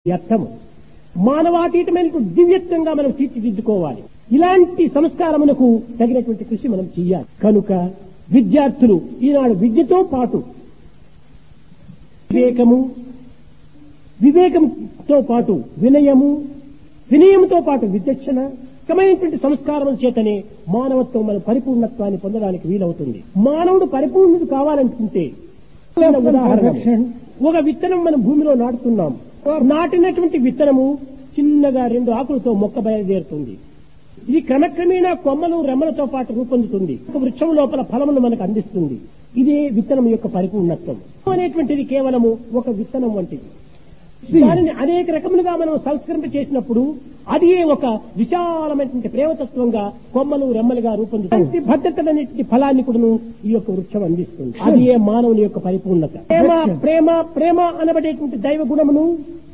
వ్యర్థము మానవాతీతమైనటువంటి దివ్యత్వంగా మనం తీర్చిదిద్దుకోవాలి ఇలాంటి సంస్కారములకు తగినటువంటి కృషి మనం చెయ్యాలి కనుక విద్యార్థులు ఈనాడు విద్యతో పాటు వివేకము వివేకంతో పాటు వినయము వినయముతో పాటు విచక్షణ రకమైనటువంటి సంస్కారం చేతనే మానవత్వం మన పరిపూర్ణత్వాన్ని పొందడానికి వీలవుతుంది మానవుడు పరిపూర్ణుడు కావాలనుకుంటే చిన్న ఉదాహరణ ఒక విత్తనం మనం భూమిలో నాటుతున్నాం నాటినటువంటి విత్తనము చిన్నగా రెండు ఆకులతో మొక్క బయలుదేరుతుంది ఇది క్రమక్రమేణా కొమ్మలు రెమ్మలతో పాటు రూపొందుతుంది ఒక వృక్షం లోపల ఫలమును మనకు అందిస్తుంది ఇదే విత్తనం యొక్క పరిపూర్ణత్వం అనేటువంటిది కేవలము ఒక విత్తనం వంటిది దానిని అనేక రకములుగా మనం సంస్కరింప చేసినప్పుడు అది ఒక విశాలమైనటువంటి ప్రేమతత్వంగా కొమ్మలు రెమ్మలుగా రూపొందుతుంది భద్రతలనేటువంటి ఫలాన్ని కూడా ఈ యొక్క వృక్షం అందిస్తుంది అది ఏ మానవుని యొక్క పరిపూర్ణత ప్రేమ ప్రేమ ప్రేమ అనబడేటువంటి దైవ గుణమును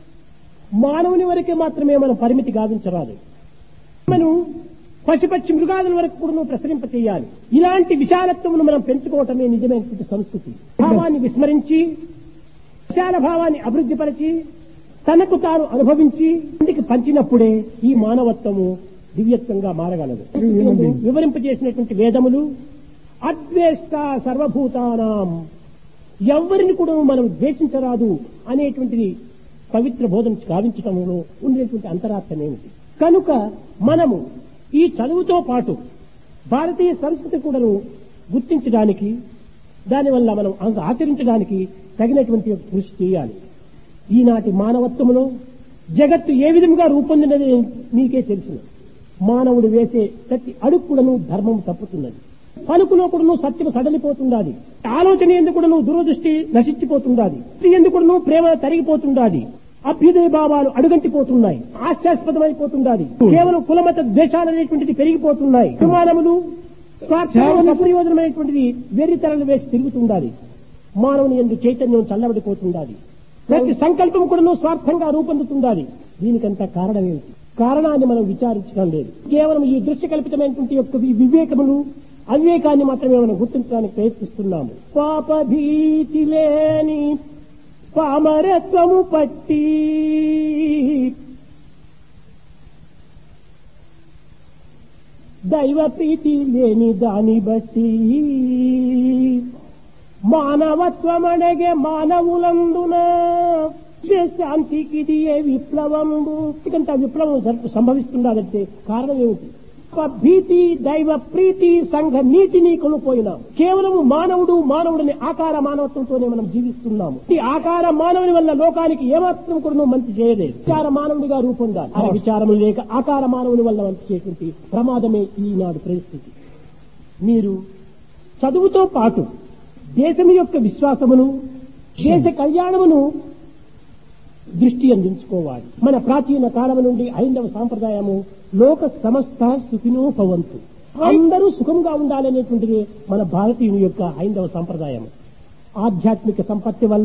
మానవుని వరకే మాత్రమే మనం పరిమితి గావించరాదు మనం పశుపక్షి మృగాదుల వరకు కూడా ప్రసరింప చేయాలి ఇలాంటి విశాలత్వమును మనం పెంచుకోవటమే నిజమైనటువంటి సంస్కృతి భావాన్ని విస్మరించి విశాల భావాన్ని అభివృద్ధిపరిచి తనకు తాను అనుభవించి ఇంటికి పంచినప్పుడే ఈ మానవత్వము దివ్యత్వంగా మారగలదు వివరింపజేసినటువంటి వేదములు అద్వేష్ట సర్వభూతానాం ఎవరిని కూడా మనం ద్వేషించరాదు అనేటువంటిది పవిత్ర బోధన గావించటంలో ఉండేటువంటి అంతరార్థం ఏమిటి కనుక మనము ఈ చదువుతో పాటు భారతీయ సంస్కృతి కూడాను గుర్తించడానికి దానివల్ల మనం ఆచరించడానికి తగినటువంటి కృషి చేయాలి ఈనాటి మానవత్వములో జగత్తు ఏ విధంగా రూపొందినది మీకే తెలుసు మానవుడు వేసే ప్రతి అడుక్కుడను ధర్మం తప్పుతున్నది పలుకులో కూడాను సత్యం సడలిపోతుండాది ఆలోచన ఎందుకుడను దురదృష్టి నశించిపోతుండాది ఎందుకుడను ప్రేమ తరిగిపోతుండాది అభ్యుదయ భావాలు అడుగంటిపోతున్నాయి హాస్యాస్పదమైపోతుండాది కేవలం కులమత ద్వేషాలనేటువంటిది పెరిగిపోతున్నాయి విమానములు అప్రయోజనమైనటువంటిది వెర్రితరలు వేసి తిరుగుతుండాలి మానవుని ఎందు చైతన్యం చల్లబడిపోతుండాలి ప్రతి సంకల్పం కూడా స్వార్థంగా రూపొందుతుండాలి దీనికంతా కారణం ఏమిటి కారణాన్ని మనం విచారించడం లేదు కేవలం ఈ దృశ్య కల్పితమైనటువంటి యొక్క ఈ వివేకములు అవివేకాన్ని మాత్రమే మనం గుర్తించడానికి ప్రయత్నిస్తున్నాము పాప భీతి లేని పామరత్వము పట్టి దైవ ప్రీతి లేని దాని బట్టి మానవత్వమనగే మానవులందున శాంతికి ఇది ఏ విప్లవంబు ఇకంత విప్లవం సంభవిస్తుండాలంటే కారణం ఏమిటి భీతి దైవ ప్రీతి సంఘ నీతిని కొనుపోయినాం కేవలం మానవుడు మానవుడిని ఆకార మానవత్వంతోనే మనం జీవిస్తున్నాము ఈ ఆకార మానవుని వల్ల లోకానికి ఏమాత్రం కూడా మంచి చేయలేదు విచార మానవుడిగా రూపొందాలి ఆ విచారము లేక ఆకార మానవుని వల్ల మంచి చేటువంటి ప్రమాదమే ఈనాడు పరిస్థితి మీరు చదువుతో పాటు దేశం యొక్క విశ్వాసమును దేశ కళ్యాణమును దృష్టి అందించుకోవాలి మన ప్రాచీన కాలం నుండి ఐందవ సాంప్రదాయము లోక సమస్త సుఖినో భవంతు అందరూ సుఖంగా ఉండాలనేటువంటిది మన భారతీయుని యొక్క ఐందవ సంప్రదాయం ఆధ్యాత్మిక సంపత్తి వల్ల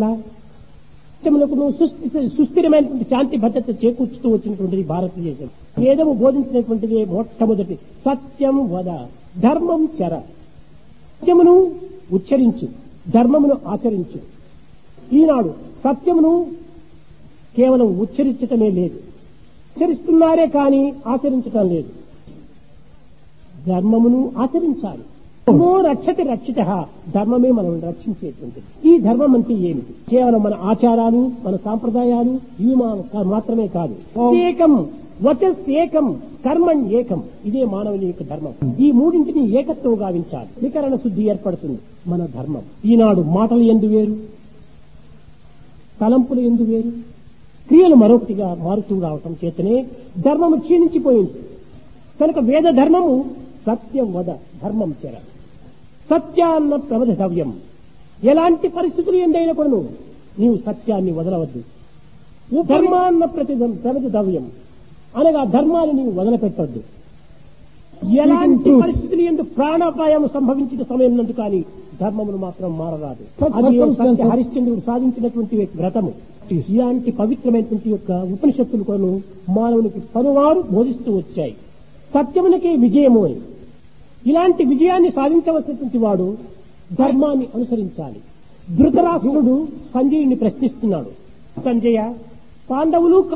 సుస్థిరమైనటువంటి శాంతి భద్రత చేకూర్చుతూ వచ్చినటువంటిది భారతదేశం వేదము బోధించినటువంటిది మొట్టమొదటి సత్యం వద ధర్మం చర సత్యమును ఉచ్చరించు ధర్మమును ఆచరించు ఈనాడు సత్యమును కేవలం ఉచ్చరించటమే లేదు ఉచ్చరిస్తున్నారే కానీ ఆచరించటం లేదు ధర్మమును ఆచరించాలి ధర్మో రక్షతి రక్షిత ధర్మమే మనం రక్షించేటువంటిది ఈ ధర్మం అంటే ఏమిటి కేవలం మన ఆచారాలు మన సాంప్రదాయాలు ఇవి మాత్రమే కాదు ఏకం వచస్ ఏకం కర్మం ఏకం ఇదే మానవుని యొక్క ధర్మం ఈ మూడింటిని ఏకత్వం గావించాలి వికరణ శుద్ధి ఏర్పడుతుంది మన ధర్మం ఈనాడు మాటలు ఎందు వేరు తలంపులు ఎందు వేరు క్రియలు మరొకటిగా మారుతూ రావటం చేతనే ధర్మము క్షీణించిపోయింది కనుక వేద ధర్మము సత్యం వద ధర్మం చెర సత్యాన్న ప్రవధవ్యం ఎలాంటి పరిస్థితులు ఎందైనా కూడా నీవు సత్యాన్ని వదలవద్దు ధర్మాన్న ప్రతి ప్రవధవ్యం అనగా ధర్మాన్ని నీవు వదలపెట్టద్దు ఎలాంటి పరిస్థితులు ఎందుకు ప్రాణాపాయం సంభవించిన సమయం నందు కానీ ధర్మమును మాత్రం మారరాదు అది హరిశ్చంద్రుడు సాధించినటువంటి వ్రతము ఇలాంటి పవిత్రమైనటువంటి యొక్క ఉపనిషత్తులు కొను మానవునికి పలువారు బోధిస్తూ వచ్చాయి సత్యమునకే విజయము అని ఇలాంటి విజయాన్ని సాధించవలసినటువంటి వాడు ధర్మాన్ని అనుసరించాలి ధృతరాష్ట్రుడు సంజయుని ప్రశ్నిస్తున్నాడు సంజయ పాండవులు